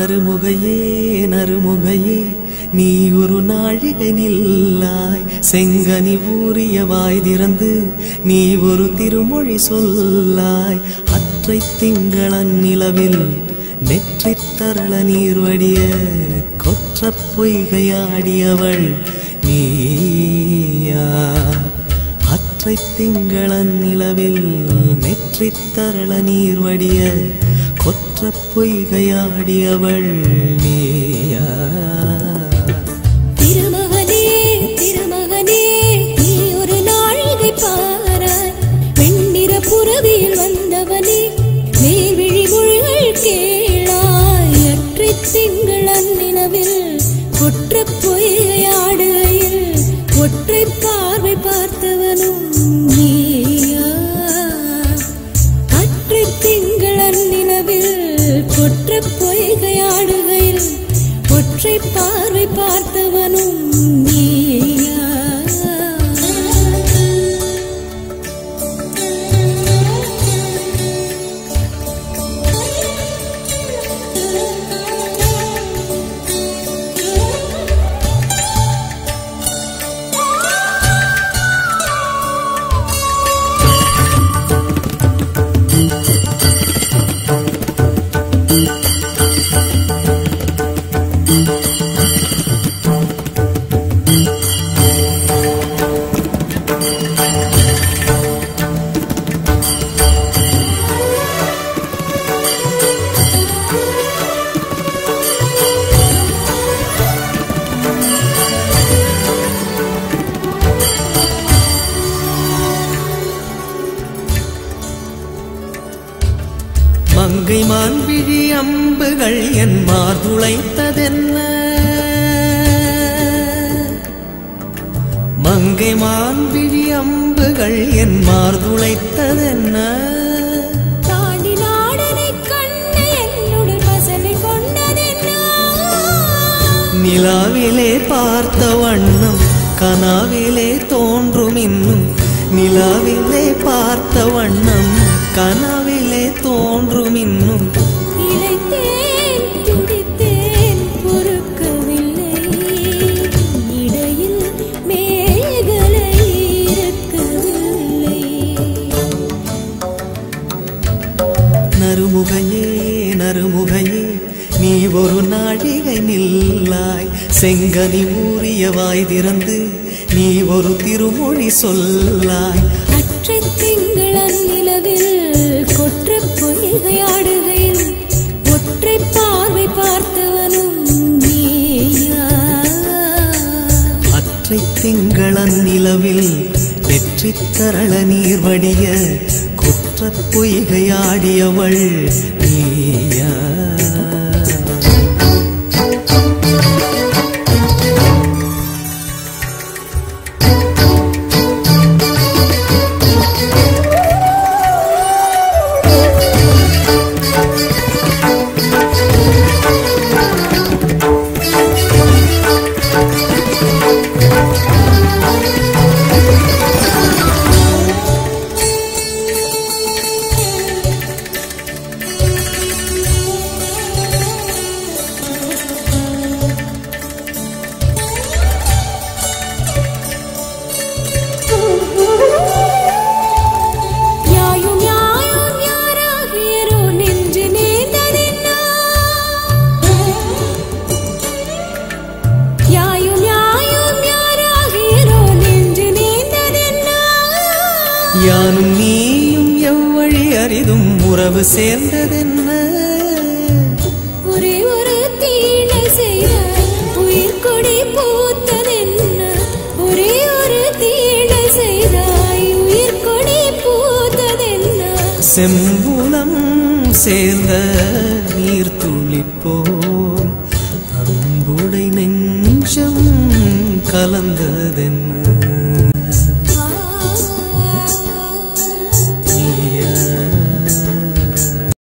நறுமுகையே நறுமுகையே நீ ஒரு நாழிகை நில்லாய் செங்கனி ஊறிய வாய் திறந்து நீ ஒரு திருமொழி சொல்லாய் அற்றை திங்களன் நிலவில் நெற்றித் தரள நீர் வடிய கொற்ற பொய்கையாடியவள் நீயா அற்றை திங்களன் நிலவில் நெற்றித் தரள நீர் வடிய கொற்ற பொய்கையாடியவள் நீயா திருமகனே திருமகனே நீ ஒரு நாழிகை பாராய் வெண்ணிற புறவியில் வந்தவனே மேல்விழி மொழிகள் கேளாய் அற்றை திங்கள் அந்நிலவில் ஒற்ற பொய்கையாடுகையில் ஒற்றை பார்வை பார்த்தவனும் நீயா அற்றை திங்கள் அந்நிலவில் கொற்ற பொய்கையாடுகையில் ஒற்றை பார்வை பார்த்தவனும் நீயா மங்கை மான்விழி அம்புகள் என் மார்துளைத்ததென்ன மங்கை மான்விழி அம்புகள் என் மார்துளைத்ததென்ன தாண்டி நாடனை கண்டு என்னுடன் பசலை கொண்டதென்ன நிலாவிலே பார்த்த வண்ணம் கனாவிலே தோன்றும் இன்னும் நிலாவிலே பார்த்த வண்ணம் கனாவிலே தோன்றும் இன்னும் இளைத்தேன் துடித்தேன் பொறுக்கவில்லை இடையில் மேகலை இருக்கவில்லை நறுமுகையே நறுமுகையே நீ ஒரு நாழிகை நில்லாய் செங்கனி ஊறிய வாய் திறந்து நீ ஒரு திருமொழி சொல்லாய் அற்றை திங்களன் நிலவில் கொற்ற பொய்கையாடுகையில் ஒற்றை பார்வை பார்த்தவனும் நீயா அற்றை திங்களன் நிலவில் வெற்றித் தரள நீர் வடிய குற்ற பொய்கையாடியவள் நீயா யாயும் யாயும் யாராகியரோ நெஞ்சு நேர்ந்ததென்ன யாயும் யாயும் யாராகியரோ நெஞ்சு நேர்ந்ததென்ன யானும் நீயும் எவ்வழி அரிதும் உறவு சேர்ந்ததென்ன ஒரே ஒரு தீழை செய்த உயிர் கொடி பூத்ததென்ன ஒரே ஒரு தீழை செய்தாய் உயிர் கொடி பூத்ததென்ன செம்புலம் சேர்ந்த நீர் துளிப்போம் அன்புடை நெஞ்சம் கலந்த